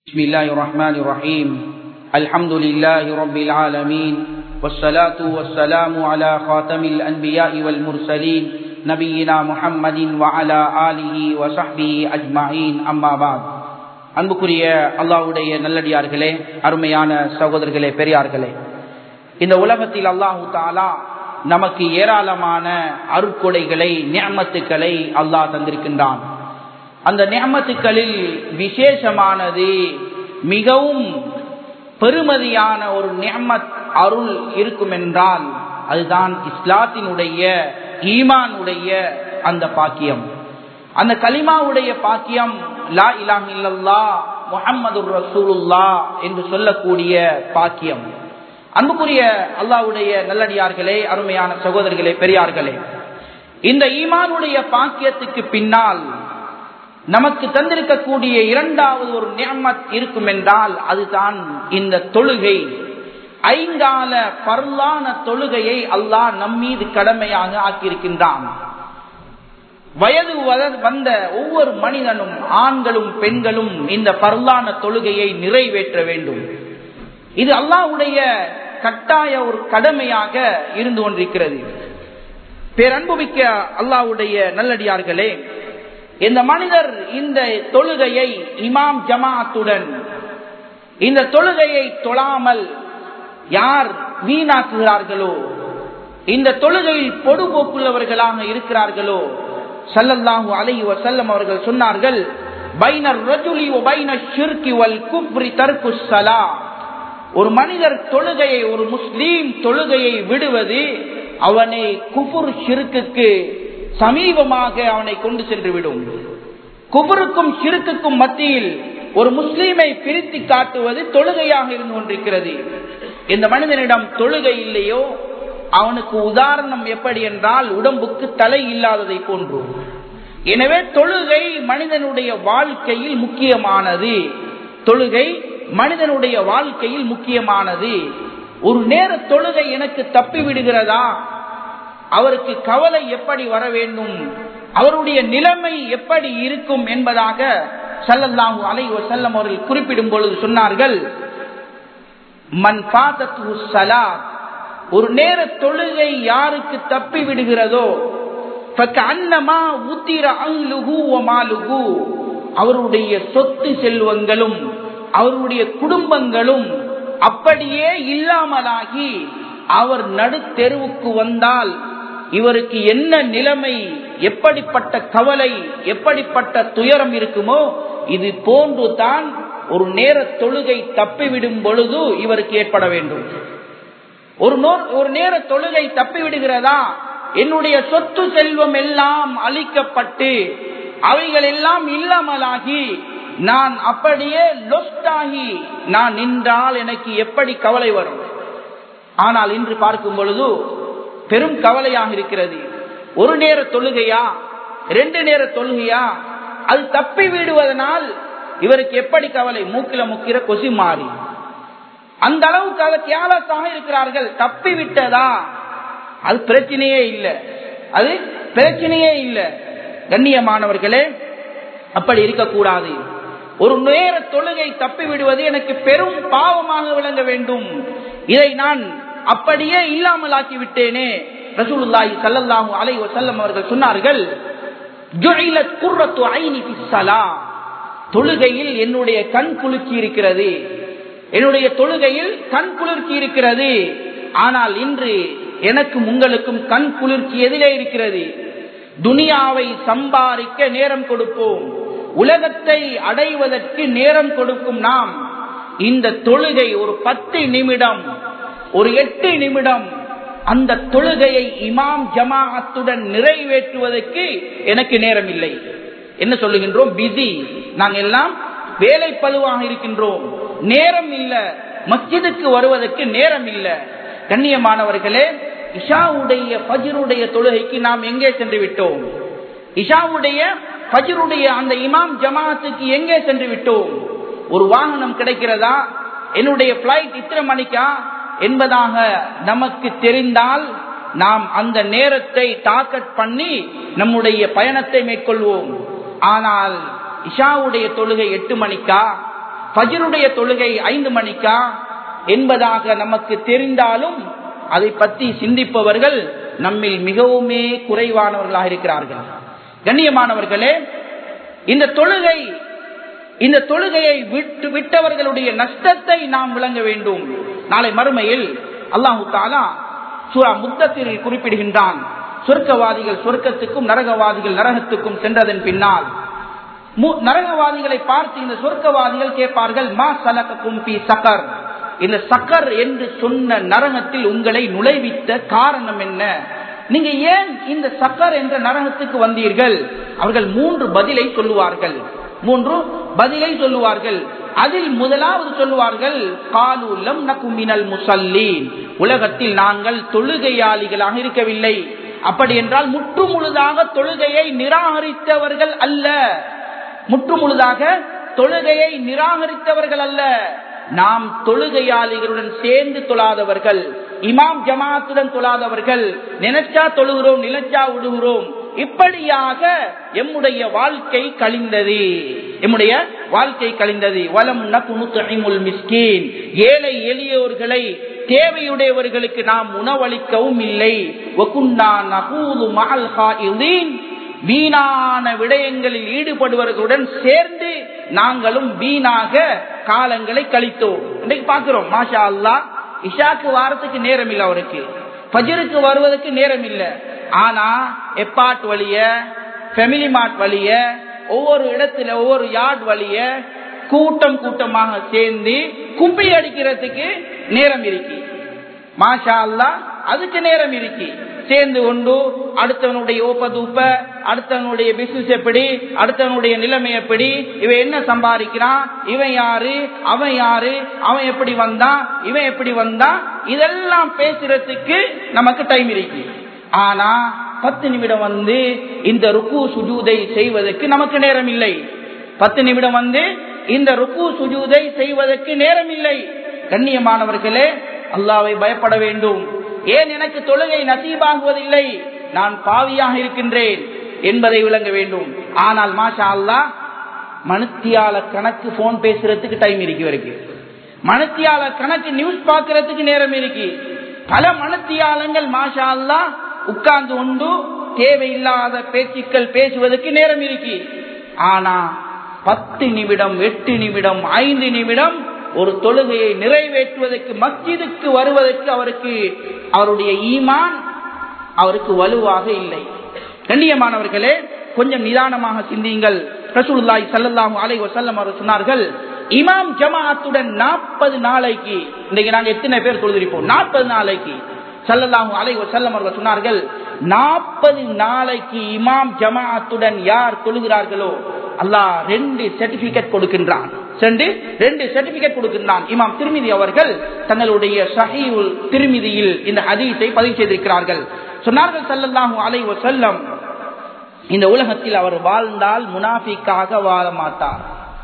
بسم الله الرحمن الرحيم الحمد لله رب العالمين والصلاة والسلام على خاتم الأنبياء والمرسلين نبينا محمد وعلى آله وصحبه أجمعين أما بعد அன்புக்குரிய அல்லாஹுடைய நல்லடியார்களே அருமையான சகோதரர்களே பெரியார்களே இந்த உலகத்தில் அல்லாஹு தாலா நமக்கு ஏராளமான அருட்கொடைகளை நியமத்துக்களை அல்லாஹ் தந்திருக்கின்றான் அந்த நியமத்துக்களில் விசேஷமானது மிகவும் பெருமதியான ஒரு நியமத் அருள் இருக்கும் என்றால் அதுதான் இஸ்லாத்தினுடைய ஈமானுடைய அந்த பாக்கியம் அந்த கலிமாவுடைய பாக்கியம் லா இலாம் இல்லல்லா முகம்மது ரசூலுல்லா என்று சொல்லக்கூடிய பாக்கியம் அன்புக்குரிய அல்லாவுடைய நல்லடியார்களே அருமையான சகோதரர்களே பெரியார்களே இந்த ஈமானுடைய பாக்கியத்துக்கு பின்னால் நமக்கு தந்திருக்கக்கூடிய இரண்டாவது ஒரு நியமத் இருக்கும் என்றால் அதுதான் இந்த தொழுகை ஐங்கால பரலான தொழுகையை அல்லாஹ் நம்மீது கடமையாக ஆக்கியிருக்கின்றான் வயது வந்த ஒவ்வொரு மனிதனும் ஆண்களும் பெண்களும் இந்த பரலான தொழுகையை நிறைவேற்ற வேண்டும் இது அல்லாஹ்வுடைய கட்டாய ஒரு கடமையாக இருந்து கொண்டிருக்கிறது பேரன்புமிக்க அல்லாஹ்வுடைய நல்லடியார்களே இந்த மனிதர் இந்த தொழுகையை இமாம் ஜமாத்துடன் இந்த தொழுகையை தொழாமல் யார் வீணாக்குகிறார்களோ இந்த தொழுகையில் பொடுபோக்குள்ளவர்களாக இருக்கிறார்களோ சல்லல்லாஹு அலைஹி வசல்லம் அவர்கள் சொன்னார்கள் பைனர் ரஜுலி பைன ஷிர்கி வல் குப்ரி தர்கு ஸலா ஒரு மனிதர் தொழுகையை ஒரு முஸ்லீம் தொழுகையை விடுவது அவனை குபுர் ஷிருக்குக்கு சமீபமாக அவனை கொண்டு சென்று விடும் குபருக்கும் சிறுக்குக்கும் மத்தியில் ஒரு முஸ்லீமை பிரித்து காட்டுவது தொழுகையாக இருந்து கொண்டிருக்கிறது இந்த மனிதனிடம் தொழுகை இல்லையோ அவனுக்கு உதாரணம் எப்படி என்றால் உடம்புக்கு தலை இல்லாததை போன்று எனவே தொழுகை மனிதனுடைய வாழ்க்கையில் முக்கியமானது தொழுகை மனிதனுடைய வாழ்க்கையில் முக்கியமானது ஒரு நேர தொழுகை எனக்கு தப்பி விடுகிறதா அவருக்கு கவலை எப்படி வர வேண்டும் அவருடைய நிலைமை எப்படி இருக்கும் என்பதாக சல்லல்லாஹு அலை செல்லம் அவர்கள் குறிப்பிடும் பொழுது சொன்னார்கள் மண் பாதத்து சலாத் ஒரு நேர தொழுகை யாருக்கு தப்பி விடுகிறதோ அன்னமா உத்திர அங்குகு மாலுகு அவருடைய சொத்து செல்வங்களும் அவருடைய குடும்பங்களும் அப்படியே இல்லாமலாகி அவர் நடுத்தெருவுக்கு வந்தால் இவருக்கு என்ன நிலைமை எப்படிப்பட்ட கவலை எப்படிப்பட்ட துயரம் இருக்குமோ இது போன்று தான் ஒரு நேர தொழுகை தப்பிவிடும் பொழுது இவருக்கு ஏற்பட வேண்டும் ஒரு ஒரு நேர தொழுகை தப்பிவிடுகிறதா என்னுடைய சொத்து செல்வம் எல்லாம் அழிக்கப்பட்டு அவைகள் எல்லாம் இல்லாமலாகி நான் அப்படியே லொஸ்டாகி நான் நின்றால் எனக்கு எப்படி கவலை வரும் ஆனால் இன்று பார்க்கும் பொழுது பெரும் கவலையாக இருக்கிறது ஒரு நேர தொழுகையா ரெண்டு நேர தொழுகையா அது தப்பி விடுவதனால் இவருக்கு எப்படி கவலை மூக்கில முக்கிற கொசி மாறி அந்த அளவுக்கு அதை கேலஸாக இருக்கிறார்கள் தப்பி விட்டதா அது பிரச்சனையே இல்லை அது பிரச்சனையே இல்லை கண்ணியமானவர்களே அப்படி இருக்கக்கூடாது ஒரு நேர தொழுகை தப்பி விடுவது எனக்கு பெரும் பாவமாக விளங்க வேண்டும் இதை நான் அப்படியே இல்லாமல் ஆக்கி விட்டேனே ரசூலுல்லாஹி சல்லல்லாஹு அலைஹி வஸல்லம் அவர்கள் சொன்னார்கள் ஜுஇலத் குர்ரத்து ஐனி ஃபிஸ்ஸலா தொழுகையில் என்னுடைய கண் குளிர்ச்சி இருக்கிறது என்னுடைய தொழுகையில் கண் குளிர்ச்சி இருக்கிறது ஆனால் இன்று எனக்கும் உங்களுக்கும் கண் குளிர்ச்சி எதிலே இருக்கிறது துனியாவை சம்பாதிக்க நேரம் கொடுப்போம் உலகத்தை அடைவதற்கு நேரம் கொடுக்கும் நாம் இந்த தொழுகை ஒரு பத்து நிமிடம் ஒரு எட்டு நிமிடம் அந்த தொழுகையை இமாம் ஜமாஅத்துடன் நிறைவேற்றுவதற்கு எனக்கு நேரம் இல்லை என்ன சொல்லுகின்றோம் பிஸி நாங்கள் எல்லாம் வேலை பழுவாக இருக்கின்றோம் நேரம் இல்ல மஸ்ஜிதுக்கு வருவதற்கு நேரம் இல்ல கண்ணியமானவர்களே இஷாவுடைய பஜிருடைய தொழுகைக்கு நாம் எங்கே சென்று விட்டோம் இஷாவுடைய பஜிருடைய அந்த இமாம் ஜமாத்துக்கு எங்கே சென்று விட்டோம் ஒரு வாகனம் கிடைக்கிறதா என்னுடைய பிளைட் இத்தனை மணிக்கா என்பதாக நமக்கு தெரிந்தால் நாம் அந்த நேரத்தை டார்கெட் பண்ணி நம்முடைய பயணத்தை மேற்கொள்வோம் ஆனால் இஷாவுடைய தொழுகை எட்டு மணிக்கா ஃபஜருடைய தொழுகை ஐந்து மணிக்கா என்பதாக நமக்கு தெரிந்தாலும் அதை பற்றி சிந்திப்பவர்கள் நம்மில் மிகவுமே குறைவானவர்களாக இருக்கிறார்கள் கண்ணியமானவர்களே இந்த தொழுகை இந்த தொழுகையை விட்டு விட்டவர்களுடைய நஷ்டத்தை நாம் விளங்க வேண்டும் நாளை மறுமையில் அல்லாஹு தாலா சூரா முத்தத்தில் குறிப்பிடுகின்றான் சொர்க்கவாதிகள் சொர்க்கத்துக்கும் நரகவாதிகள் நரகத்துக்கும் சென்றதன் பின்னால் நரகவாதிகளை பார்த்து இந்த சொர்க்கவாதிகள் கேட்பார்கள் மா சலக கும்பி சக்கர் இந்த சக்கர் என்று சொன்ன நரகத்தில் உங்களை நுழைவித்த காரணம் என்ன நீங்க ஏன் இந்த சக்கர் என்ற நரகத்துக்கு வந்தீர்கள் அவர்கள் மூன்று பதிலை சொல்லுவார்கள் மூன்று பதிலை சொல்லுவார்கள் அதில் முதலாவது சொல்லுவார்கள் காலூலம் நகுமினல் முசல்லீன் உலகத்தில் நாங்கள் தொழுகையாளிகளாக இருக்கவில்லை அப்படி என்றால் முற்று முழுதாக தொழுகையை நிராகரித்தவர்கள் அல்ல முற்று முழுதாக தொழுகையை நிராகரித்தவர்கள் அல்ல நாம் தொழுகையாளிகளுடன் சேர்ந்து தொழாதவர்கள் இமாம் ஜமாத்துடன் தொழாதவர்கள் நினைச்சா தொழுகிறோம் நினைச்சா விடுகிறோம் இப்படியாக எம்முடைய வாழ்க்கை கழிந்தது எம்முடைய வாழ்க்கை கழிந்தது வலம் நகுமுல் மிஸ்கீன் ஏழை எளியோர்களை தேவையுடையவர்களுக்கு நாம் உணவளிக்கவும் இல்லை வீணான விடயங்களில் ஈடுபடுவர்களுடன் சேர்ந்து நாங்களும் வீணாக காலங்களை கழித்தோம் இன்னைக்கு பாக்குறோம் மாஷா அல்லா இஷாக்கு வாரத்துக்கு நேரம் இல்லை அவருக்கு பஜருக்கு வருவதற்கு நேரம் இல்லை ஆனா எப்பாட் வழிய ஃபெமிலி மார்ட் வழிய ஒவ்வொரு இடத்துல ஒவ்வொரு யார்ட் வழிய கூட்டம் கூட்டமாக சேர்ந்து கும்பி அடிக்கிறதுக்கு நேரம் இருக்கு மாஷா அல்லா அதுக்கு நேரம் இருக்கு சேர்ந்து கொண்டு அடுத்தவனுடைய ஓப்ப தூப்ப அடுத்தவனுடைய பிசினஸ் எப்படி அடுத்தவனுடைய நிலைமை எப்படி இவன் என்ன சம்பாதிக்கிறான் இவன் யாரு அவன் யாரு அவன் எப்படி வந்தான் இவன் எப்படி வந்தான் இதெல்லாம் பேசுறதுக்கு நமக்கு டைம் இருக்கு ஆனா பத்து நிமிடம் வந்து இந்த ருக்கு சுஜூதை செய்வதற்கு நமக்கு நேரம் இல்லை பத்து நிமிடம் வந்து இந்த ருக்கு சுஜூதை செய்வதற்கு நேரம் இல்லை கண்ணியமானவர்களே அல்லாவை பயப்பட வேண்டும் ஏன் எனக்கு தொழுகை நசீபாகுவதில்லை நான் பாவியாக இருக்கின்றேன் என்பதை விளங்க வேண்டும் ஆனால் மாஷா அல்லா மனுத்தியால கணக்கு போன் பேசுறதுக்கு டைம் இருக்கு இவருக்கு மனுத்தியால கணக்கு நியூஸ் பார்க்கறதுக்கு நேரம் இருக்கு பல மனுத்தியாலங்கள் மாஷா அல்லா உட்கார்ந்து கொண்டு தேவையில்லாத பேச்சுக்கள் பேசுவதற்கு நேரம் இருக்கு ஆனா பத்து நிமிடம் எட்டு நிமிடம் ஐந்து நிமிடம் ஒரு தொழுகையை நிறைவேற்றுவதற்கு மஸ்ஜிதுக்கு வருவதற்கு அவருக்கு அவருடைய ஈமான் அவருக்கு வலுவாக இல்லை கண்ணியமானவர்களே கொஞ்சம் நிதானமாக சிந்தியுங்கள் ரசூலுல்லாஹி ஸல்லல்லாஹு அலைஹி வஸல்லம் அவர் சொன்னார்கள் இமாம் ஜமாஅத்துடன் நாற்பது நாளைக்கு இன்னைக்கு நாங்க எத்தனை பேர் தொழுதிருப்போம் நாற்பது நாளைக்கு சல்லல்லாஹு அலைஹி வஸல்லம் அவர்கள் சொன்னார்கள் நாற்பது நாளைக்கு இமாம் ஜமாஅத்துடன் யார் தொழுகிறார்களோ அல்லாஹ் ரெண்டு சர்டிபிகேட் கொடுக்கின்றான் சென்று ரெண்டு சர்டிபிகேட் கொடுக்கின்றான் இமாம் திருமிதி அவர்கள் தங்களுடைய ஷஹீல் திருமிதியில் இந்த ஹதீஸை பதிவு செய்திருக்கிறார்கள் சொன்னார்கள் சல்லல்லாஹு அலைஹி வஸல்லம் இந்த உலகத்தில் அவர் வாழ்ந்தால் முனாஃபிக்காக வாழ மாட்டார்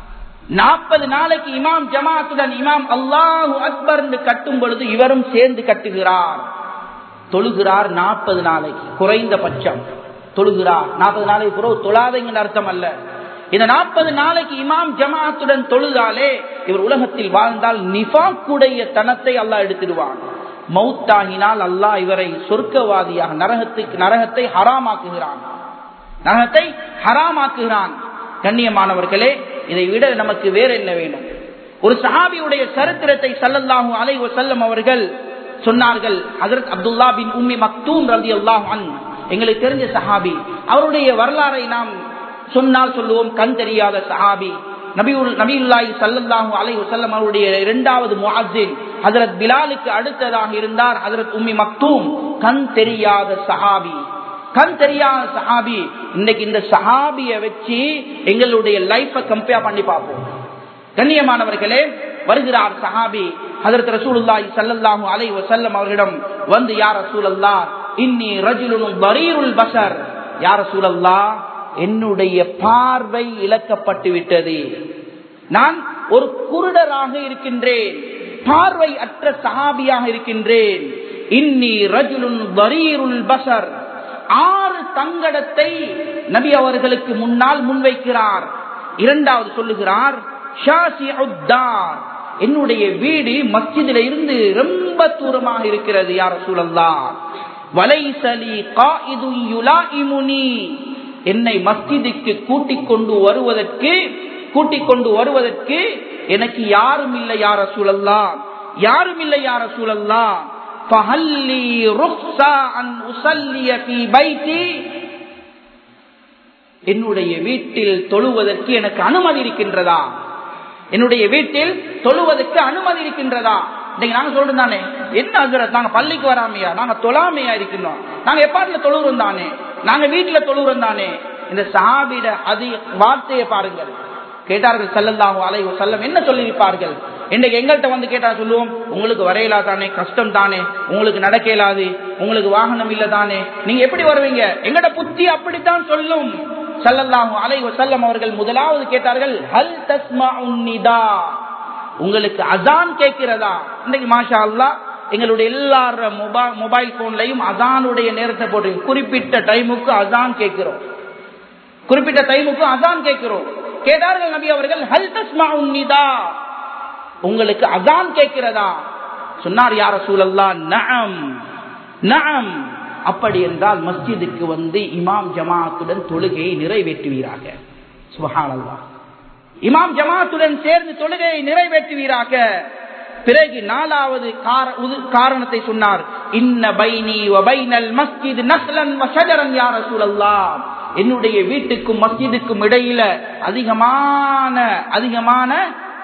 நாற்பது நாளைக்கு இமாம் ஜமாத்துடன் இமாம் அல்லாஹு அக்பர் என்று கட்டும் பொழுது இவரும் சேர்ந்து கட்டுகிறார் தொழுகிறார் நாற்பது நாளைக்கு குறைந்த பட்சம் தொழுகிறார் நாற்பது நாளைக்கு பிறகு தொழாதீங்கன்னு அர்த்தம் அல்ல இந்த நாற்பது நாளைக்கு இமாம் ஜமாத்துடன் தொழுதாலே இவர் உலகத்தில் வாழ்ந்தால் நிஃபாக்குடைய தனத்தை அல்லாஹ் எடுத்துடுவான் மௌத்தாகினால் அல்லாஹ் இவரை சொர்க்கவாதியாக நரகத்துக்கு நரகத்தை ஹராமாக்குகிறான் நரகத்தை ஹராமாக்குகிறான் கண்ணியமானவர்களே இதை விட நமக்கு வேற என்ன வேணும் ஒரு சஹாபியுடைய சரித்திரத்தை சல்லல்லாஹு அலை செல்லம் அவர்கள் சொன்னார்கள் ஹசரத் அப்துல்லா பின் உம்மி மக்தூம் ரதி அல்லாஹ் எங்களுக்கு தெரிஞ்ச சஹாபி அவருடைய வரலாறை நாம் சொன்னால் சொல்லுவோம் கண் தெரியாத சஹாபி நபியுல் நபியுல்லாஹி சல்லல்லாஹு அலைஹி வஸல்லம் அவருடைய இரண்டாவது முஅஜ்ஜின் ஹஜரத் பிலாலுக்கு அடுத்ததாக இருந்தார் ஹஜரத் உம்மி மக்தூம் கண் தெரியாத சஹாபி கண் தெரியாத சஹாபி இன்னைக்கு இந்த சஹாபிய வச்சு எங்களுடைய லைஃப கம்பேர் பண்ணி பார்ப்போம் கண்ணியமானவர்களே வருகிறார் சஹாபி ஹதரத் ரசூலுல்லாஹி ஸல்லல்லாஹு அலைஹி வஸல்லம் அவர்களிடம் வந்து யா ரசூலல்லாஹ் இன்னி ரஜுலுன் பரீருல் பஷர் யா ரசூலல்லாஹ் என்னுடைய பார்வை இழக்கப்பட்டு விட்டது நான் ஒரு குருடராக இருக்கின்றேன் பார்வை அற்ற சஹாபியாக இருக்கின்றேன் இன்னி ரஜுலுன் பரீருல் பஷர் ஆறு தங்கடத்தை நபி அவர்களுக்கு முன்னால் முன்வைக்கிறார் இரண்டாவது சொல்லுகிறார் ஷாசிஉத்தார் என்னுடைய வீடு மஸ்ஜிதில இருந்து ரொம்ப தூரமாக இருக்கிறது யார சூழல்லா வலைசலி காயிது யுலாஇமுனி என்னை மஸ்ஜிதுக்கு கூட்டிக் கொண்டு வருவதற்கு கூட்டிக் கொண்டு வருவதற்கு எனக்கு யாரும் இல்லை யார சூழல்லா யாரும் இல்லை யார சூழல்லா ஃபஹல்லி ருக்ஸா அன் உஸல்லிய ஃபீ பைத்தி என்னுடைய வீட்டில் தொழுவதற்கு எனக்கு அனுமதி இருக்கின்றதா என்னுடைய வீட்டில் தொழுவதற்கு அனுமதி இருக்கின்றதா இன்னைக்கு நாங்க சொல்றோம் தானே என்ன ஹசரத் நாங்க பள்ளிக்கு வராமையா நாங்க தொழாமையா இருக்கின்றோம் நாங்க எப்பாட்டுல தொழுகிறோம் தானே நாங்க வீட்டுல தொழுகிறோம் தானே இந்த சாபிட அதி வார்த்தையை பாருங்கள் கேட்டார்கள் செல்லல்லாஹு அலை செல்லம் என்ன சொல்லியிருப்பார்கள் இன்றைக்கு எங்கள்கிட்ட வந்து கேட்டா சொல்லுவோம் உங்களுக்கு வரையலா தானே கஷ்டம் தானே உங்களுக்கு நடக்க இயலாது உங்களுக்கு வாகனம் இல்ல தானே நீங்க எப்படி வருவீங்க எங்கட புத்தி அப்படித்தான் சொல்லும் சல்லல்லாஹு அலை வசல்லம் அவர்கள் முதலாவது கேட்டார்கள் ஹல் தஸ்மா உன்னிதா உங்களுக்கு அசான் கேட்கிறதா இன்னைக்கு மாஷா அல்லா எங்களுடைய எல்லார மொபைல் போன்லயும் அசானுடைய நேரத்தை போட்டு குறிப்பிட்ட டைமுக்கு அசான் கேட்கிறோம் குறிப்பிட்ட டைமுக்கு அசான் கேட்கிறோம் கேட்டார்கள் நபி அவர்கள் ஹல் தஸ்மா உன்னிதா உங்களுக்கு அசான் கேட்கிறதா சொன்னார் யார சூழல்லா நம் நம் அப்படி என்றால் மஸ்ஜிதுக்கு வந்து இமாம் ஜமாத்துடன் தொழுகையை நிறைவேற்றுவீராக சுபஹானல்லா இமாம் ஜமாத்துடன் சேர்ந்து தொழுகையை நிறைவேற்றுவீராக பிறகு நாலாவது காரணத்தை சொன்னார் இன்ன பைனி வபைனல் மஸ்ஜித் நஸ்லன் வஷஜரன் யார சூழல்லா என்னுடைய வீட்டுக்கும் மஸ்ஜிதுக்கும் இடையில அதிகமான அதிகமான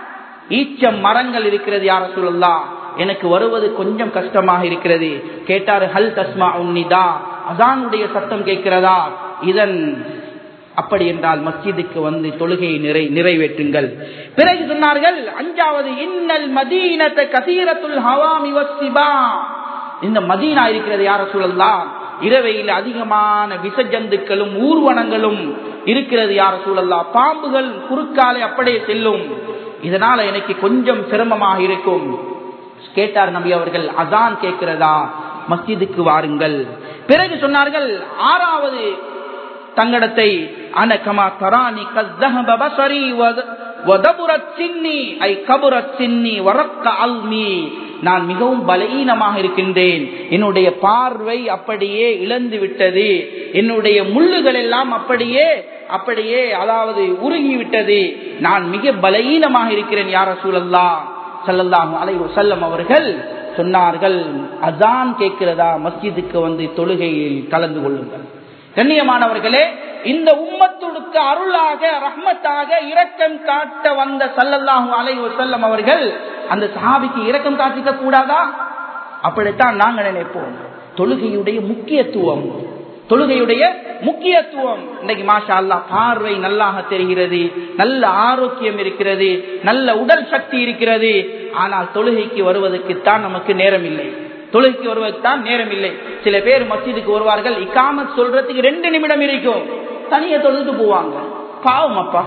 ஈச்சம் மரங்கள் இருக்கிறது யார சூழல்லா எனக்கு வருவது கொஞ்சம் கஷ்டமாக இருக்கிறது கேட்டார் ஹல் தஸ்மா உன்னிதா அசானுடைய சத்தம் கேட்கிறதா இதன் அப்படி என்றால் மஸ்ஜிதுக்கு வந்து தொழுகையை நிறை நிறைவேற்றுங்கள் பிறகு சொன்னார்கள் அஞ்சாவது இன்னல் மதீனத்தை கசீரத்துல் ஹவாமி வசிபா இந்த மதீனா இருக்கிறது யார சூழல்லாம் இரவையில் அதிகமான விசஜந்துக்களும் ஊர்வனங்களும் இருக்கிறது யார சூழல்லா பாம்புகள் குறுக்காலை அப்படியே செல்லும் இதனால எனக்கு கொஞ்சம் சிரமமாக இருக்கும் கேட்டார் நபி அவர்கள் அதான் கேட்கிறதா மஸ்ஜிதுக்கு வாருங்கள் பிறகு சொன்னார்கள் ஆறாவது தங்கடத்தை அனகமா தரானி கஸ்தஹப பஸரி வதபுரத் சின்னி ஐ கபுரத் சின்னி வரக்க அல்மி நான் மிகவும் பலகீனமாக இருக்கின்றேன் என்னுடைய பார்வை அப்படியே இழந்து விட்டது என்னுடைய முள்ளுகள் எல்லாம் அப்படியே அப்படியே அதாவது உருகி விட்டது நான் மிக பலகீனமாக இருக்கிறேன் யார சூழல்லா சல்லல்லாஹு அலைஹி வஸல்லம் அவர்கள் சொன்னார்கள் அதான் கேட்கிறதா மஸ்ஜிதுக்கு வந்து தொழுகையில் கலந்து கொள்ளுங்கள் கண்ணியமானவர்களே இந்த உம்மத்துடுக்கு அருளாக ரஹ்மத்தாக இரக்கம் காட்ட வந்த சல்லல்லாஹு அலைஹி வஸல்லம் அவர்கள் அந்த சஹாபிக்கு இரக்கம் காட்டிக்க கூடாதா அப்படித்தான் நாங்க நினைப்போம் தொழுகையுடைய முக்கியத்துவம் தொழுகையுடைய முக்கியத்துவம் இன்னைக்கு மாஷா அல்லா பார்வை நல்லாக தெரிகிறது நல்ல ஆரோக்கியம் இருக்கிறது நல்ல உடல் சக்தி இருக்கிறது ஆனால் தொழுகைக்கு வருவதற்குத்தான் நமக்கு நேரம் இல்லை தொழுகைக்கு வருவதற்கு தான் நேரம் இல்லை சில பேர் மஸ்ஜிதுக்கு வருவார்கள் இக்காமத் சொல்றதுக்கு ரெண்டு நிமிடம் இருக்கும் தனியை தொழுது போவாங்க பாவம் அப்பா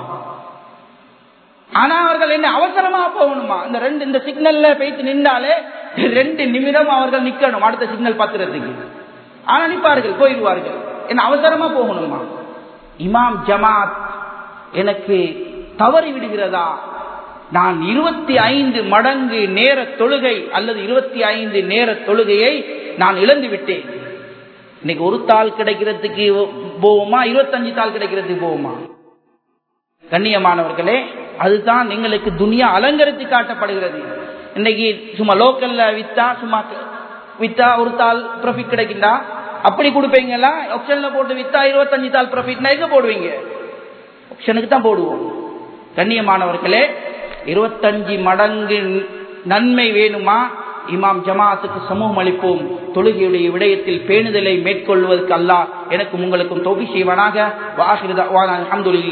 ஆனா அவர்கள் என்ன அவசரமா போகணுமா இந்த ரெண்டு இந்த சிக்னல்ல போயிட்டு நின்றாலே ரெண்டு நிமிடம் அவர்கள் நிக்கணும் அடுத்த சிக்னல் பத்துறதுக்கு ஆனா நிற்பார்கள் போயிடுவார்கள் என்ன அவசரமா போகணுமா இமாம் ஜமாத் எனக்கு தவறி விடுகிறதா நான் இருபத்தி ஐந்து மடங்கு நேர தொழுகை அல்லது இருபத்தி ஐந்து நேர தொழுகையை நான் இழந்து விட்டேன் இன்னைக்கு ஒரு தாள் கிடைக்கிறதுக்கு போவோமா இருபத்தஞ்சு தாள் கிடைக்கிறதுக்கு போவோமா கண்ணியமானவர்களே அதுதான் எங்களுக்கு துனியா அலங்கரித்து காட்டப்படுகிறது இன்னைக்கு சும்மா லோக்கல்ல வித்தா சும்மா வித்தா ஒரு தாள் ப்ராஃபிட் கிடைக்கின்றா அப்படி கொடுப்பீங்களா ஆப்ஷன்ல போட்டு வித்தா இருபத்தஞ்சு தாள் ப்ராஃபிட்னா எங்க போடுவீங்க ஆப்ஷனுக்கு தான் போடுவோம் கண்ணியமானவர்களே இருபத்தஞ்சு மடங்கு நன்மை வேணுமா இமாம் ஜமாத்துக்கு சமூகம் அளிப்போம் தொழுகையுடைய விடயத்தில் பேணுதலை மேற்கொள்வதற்கு அல்லாஹ் எனக்கும் உங்களுக்கும் தொகை செய்வானாக வாஹிருதா அஹமதுல்லா